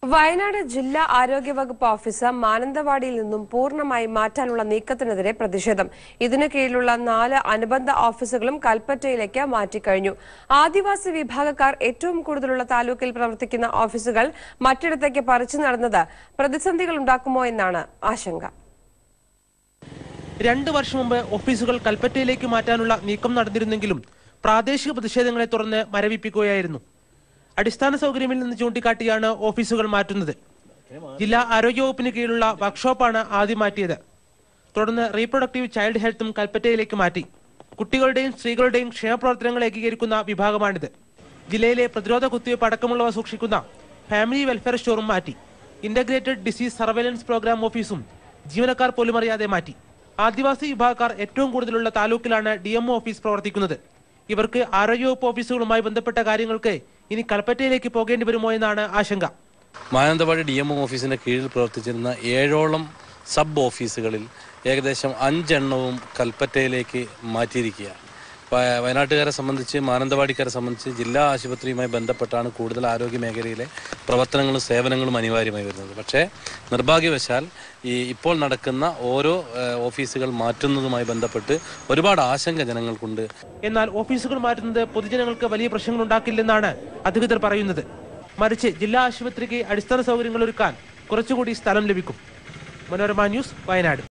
വയനാട് ജില്ലാ ആരോഗ്യവകുപ്പ് ഓഫീസ് മാനന്തവാടിയിൽ നിന്നും പൂർണ്ണമായി മാറ്റാനുള്ള നീക്കത്തിനെതിരെ പ്രതിഷേധം ഇതിനു കീഴിലുള്ള നാല് അനുബന്ധ ഓഫീസുകളും കൽപ്പറ്റയിലേക്ക് മാറ്റിക്കഴിഞ്ഞു ആദിവാസി വിഭാഗക്കാർ ഏറ്റവും കൂടുതലുള്ള താലൂക്കിൽ പ്രവർത്തിക്കുന്ന ഓഫീസുകൾ മറ്റിടത്തേക്ക് പറിച്ചു നടന്നത് പ്രതിസന്ധികൾ ഉണ്ടാക്കുമോ എന്നാണ് ആശങ്ക രണ്ട് വർഷം മുമ്പ് ഓഫീസുകൾ കൽപ്പറ്റയിലേക്ക് മാറ്റാനുള്ള നീക്കം നടന്നിരുന്നെങ്കിലും പ്രാദേശിക പ്രതിഷേധങ്ങളെ തുടർന്ന് മരവിപ്പിക്കുകയായിരുന്നു അടിസ്ഥാന സൗകര്യമിൽ നിന്ന് ചൂണ്ടിക്കാട്ടിയാണ് ഓഫീസുകൾ മാറ്റുന്നത് ജില്ലാ ആരോഗ്യവകുപ്പിന് കീഴിലുള്ള വർക്ക്ഷോപ്പാണ് ആദ്യം മാറ്റിയത് തുടർന്ന് റീപ്രൊഡക്റ്റീവ് ചൈൽഡ് ഹെൽത്തും കൽപ്പറ്റയിലേക്ക് മാറ്റി കുട്ടികളുടെയും സ്ത്രീകളുടെയും ക്ഷേമപ്രവർത്തനങ്ങൾ ഏകീകരിക്കുന്ന വിഭാഗമാണിത് ജില്ലയിലെ പ്രതിരോധ കുത്തിവയ്പ് അടക്കമുള്ളവ സൂക്ഷിക്കുന്ന ഫാമിലി വെൽഫെയർ സ്റ്റോറും മാറ്റി ഇന്റഗ്രേറ്റഡ് ഡിസീസ് സർവൈലൻസ് പ്രോഗ്രാം ഓഫീസും ജീവനക്കാർ പോലും അറിയാതെ മാറ്റി ആദിവാസി വിഭാഗക്കാർ ഏറ്റവും കൂടുതലുള്ള താലൂക്കിലാണ് ഡി ഓഫീസ് പ്രവർത്തിക്കുന്നത് ഇവർക്ക് ആരോഗ്യവകുപ്പ് ഓഫീസുകളുമായി ബന്ധപ്പെട്ട കാര്യങ്ങൾക്ക് ഇനി കൽപ്പറ്റയിലേക്ക് പോകേണ്ടി വരുമോ എന്നാണ് ആശങ്ക മാനന്തവാടി ഡി എം ഓഫീസിന്റെ കീഴിൽ പ്രവർത്തിച്ചിരുന്ന ഏഴോളം സബ് ഓഫീസുകളിൽ ഏകദേശം അഞ്ചെണ്ണവും കൽപ്പറ്റയിലേക്ക് മാറ്റിയിരിക്കുകയാണ് വയ- വയനാട്ടുകാരെ സംബന്ധിച്ച് മാനന്തവാടിക്കാരെ സംബന്ധിച്ച് ജില്ലാ ആശുപത്രിയുമായി ബന്ധപ്പെട്ടാണ് കൂടുതൽ ആരോഗ്യ മേഖലയിലെ പ്രവർത്തനങ്ങളും സേവനങ്ങളും അനിവാര്യമായി വരുന്നത് പക്ഷേ നിർഭാഗ്യവശാൽ ഈ ഇപ്പോൾ നടക്കുന്ന ഓരോ ഏഹ്, ഓഫീസുകൾ മാറ്റുന്നതുമായി ബന്ധപ്പെട്ട് ഒരുപാട് ആശങ്ക ജനങ്ങൾക്കുണ്ട് എന്നാൽ ഓഫീസുകൾ മാറ്റുന്നത് പൊതുജനങ്ങൾക്ക് വലിയ പ്രശ്നങ്ങൾ ഉണ്ടാക്കില്ലെന്നാണ് അധികൃതർ പറയുന്നത് മറിച്ച് ജില്ലാ ആശുപത്രിക്ക് അടിസ്ഥാന സൗകര്യങ്ങൾ ഒരുക്കാൻ കുറച്ചുകൂടി സ്ഥലം ലഭിക്കും മനോരമ ന്യൂസ് വയനാട്